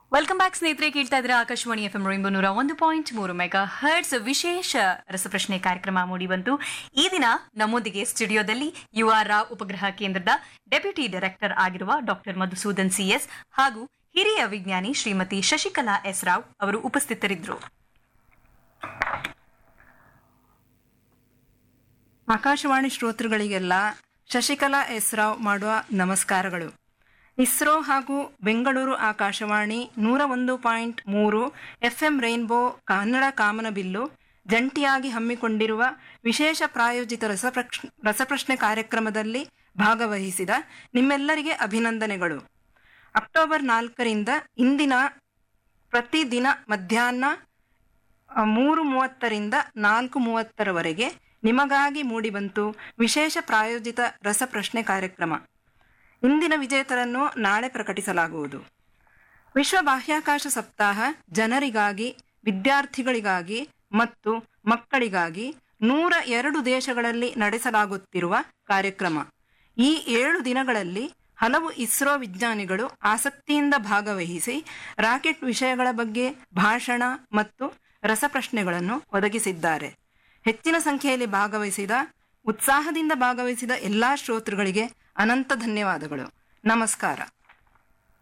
welcome back ಸ್ನೇಹಿತರೆ ಕೇಳ್ತಾ ಇದ್ರೆ ಆಕಾಶವಾಣಿ ಎಫ್ ಎಂ ರೈನ್ಬೋ ನೂರ ಒಂದು ಪಾಯಿಂಟ್ ಮೂರು ಮೆಗಾ ಹರ್ಟ್ಸ್ ವಿಶೇಷ ರಸಪ್ರಶ್ನೆ ಕಾರ್ಯಕ್ರಮ ಮೂಡಿಬಂತು ಈ ದಿನ ನಮ್ಮೊಂದಿಗೆ ಸ್ಟುಡಿಯೋದಲ್ಲಿ ಯು ಆರ್ ರಾವ್ ಉಪಗ್ರಹ ಕೇಂದ್ರದ ಡೆಪ್ಯೂಟಿ ಡೈರೆಕ್ಟರ್ ಆಗಿರುವ ಡಾಕ್ಟರ್ ಮಧುಸೂದನ್ ಸಿಎಸ್ ಹಾಗೂ ಹಿರಿಯ ವಿಜ್ಞಾನಿ ಶ್ರೀಮತಿ ಶಶಿಕಲಾ ಎಸ್ ರಾವ್ ಅವರು ಉಪಸ್ಥಿತರಿದ್ದರು ಆಕಾಶವಾಣಿ ಶ್ರೋತೃಗಳಿಗೆಲ್ಲ ಶಶಿಕಲಾ ಎಸ್ ರಾವ್ ಮಾಡುವ ನಮಸ್ಕಾರಗಳು ಇಸ್ರೋ ಹಾಗೂ ಬೆಂಗಳೂರು ಆಕಾಶವಾಣಿ ನೂರ ಒಂದು ಪಾಯಿಂಟ್ ಮೂರು ಎಫ್ ಎಂ ರೈನ್ಬೋ ಕನ್ನಡ ಕಾಮನಬಿಲ್ಲು ಜಂಟಿಯಾಗಿ ಹಮ್ಮಿಕೊಂಡಿರುವ ವಿಶೇಷ ಪ್ರಾಯೋಜಿತ ರಸಪ್ರಕ್ಷ ರಸಪ್ರಶ್ನೆ ಕಾರ್ಯಕ್ರಮದಲ್ಲಿ ಭಾಗವಹಿಸಿದ ನಿಮ್ಮೆಲ್ಲರಿಗೆ ಅಭಿನಂದನೆಗಳು ಅಕ್ಟೋಬರ್ ನಾಲ್ಕರಿಂದ ಇಂದಿನ ಪ್ರತಿದಿನ ಮಧ್ಯಾಹ್ನ ಆ, ಮೂರು ಮೂವತ್ತರಿಂದ ನಾಲ್ಕು ಮೂವತ್ತರವರೆಗೆ ನಿಮಗಾಗಿ ಮೂಡಿಬಂತು ವಿಶೇಷ ಪ್ರಾಯೋಜಿತ ರಸಪ್ರಶ್ನೆ ಕಾರ್ಯಕ್ರಮ ಇಂದಿನ ವಿಜೇತರನ್ನು ನಾಳೆ ಪ್ರಕಟಿಸಲಾಗುವುದು ವಿಶ್ವ ಬಾಹ್ಯಾಕಾಶ ಸಪ್ತಾಹ ಜನರಿಗಾಗಿ ವಿದ್ಯಾರ್ಥಿಗಳಿಗಾಗಿ ಮತ್ತು ಮಕ್ಕಳಿಗಾಗಿ ನೂರ ಎರಡು ದೇಶಗಳಲ್ಲಿ ನಡೆಸಲಾಗುತ್ತಿರುವ ಕಾರ್ಯಕ್ರಮ ಈ ಏಳು ದಿನಗಳಲ್ಲಿ ಹಲವು ಇಸ್ರೋ ವಿಜ್ಞಾನಿಗಳು ಆಸಕ್ತಿಯಿಂದ ಭಾಗವಹಿಸಿ ರಾಕೆಟ್ ವಿಷಯಗಳ ಬಗ್ಗೆ ಭಾಷಣ ಮತ್ತು ರಸಪ್ರಶ್ನೆಗಳನ್ನು ಒದಗಿಸಿದ್ದಾರೆ ಹೆಚ್ಚಿನ ಸಂಖ್ಯೆಯಲ್ಲಿ ಭಾಗವಹಿಸಿದ ಉತ್ಸಾಹದಿಂದ ಭಾಗವಹಿಸಿದ ಎಲ್ಲಾ ಶ್ರೋತೃಗಳಿಗೆ ಅನಂತ ಧನ್ಯವಾದಗಳು ನಮಸ್ಕಾರ